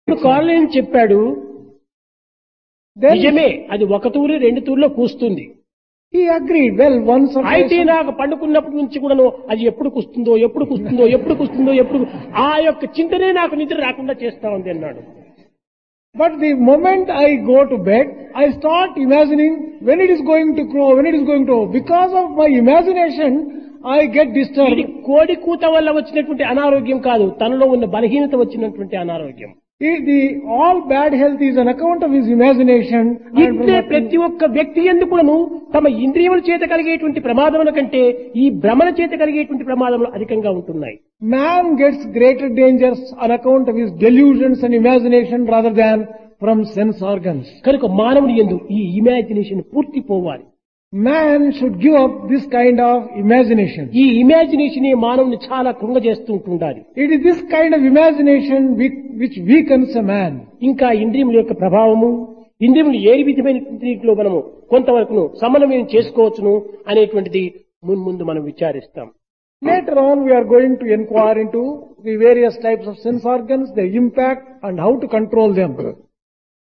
ఇప్పుడు కాలనీ చెప్పాడు Then నిజమే అది ఒక తూరి రెండు తూర్లో కూస్తుంది he agreed. Well, once or అయితే twice. నాకు పండుకున్నప్పటి నుంచి కూడాను అది ఎప్పుడు కుస్తుందో ఎప్పుడు కుస్తుందో ఎప్పుడు కుస్తుందో ఎప్పుడు ఆ యొక్క చింతనే నాకు నిద్ర రాకుండా చేస్తా ఉంది అన్నాడు But the moment I go to bed, I start imagining when it is going to crow, when it is going to. Because of my imagination, I get ఇది disturbed. కోడి కూత వల్ల వచ్చినటువంటి అనారోగ్యం కాదు తనలో ఉన్న బలహీనత వచ్చినటువంటి అనారోగ్యం It- the all bad health is on account of his imagination. and ఇట్లే from- ప్రతి ఒక్క వ్యక్తి ఎందుకును తమ ఇంద్రియముల చేత కలిగేటువంటి ప్రమాదముల కంటే ఈ భ్రమణ చేత కలిగేటువంటి ప్రమాదములు అధికంగా ఉంటున్నాయి Man gets greater dangers on account of his delusions and imagination rather than from sense organs. కనుక మానవుని ఎందు ఈ ఇమాజినేషన్ పూర్తి పోవాలి Man should give up this kind of imagination. ఈ ఇమాజినేషన్ మానవుని చాలా కృంగజేస్తూ ఉంటుండాలి It is this kind of imagination which, which weakens a man. ఇంకా ఇంద్రియముల యొక్క ప్రభావము ఇంద్రియములు ఏ విధమైన రీతిలో మనము కొంతవరకును సమన్వయం చేసుకోవచ్చును అనేటువంటిది మున్ముందు మనం విచారిస్తాం Later on, we are going to inquire into the various types of sense organs, their impact, and how to control them.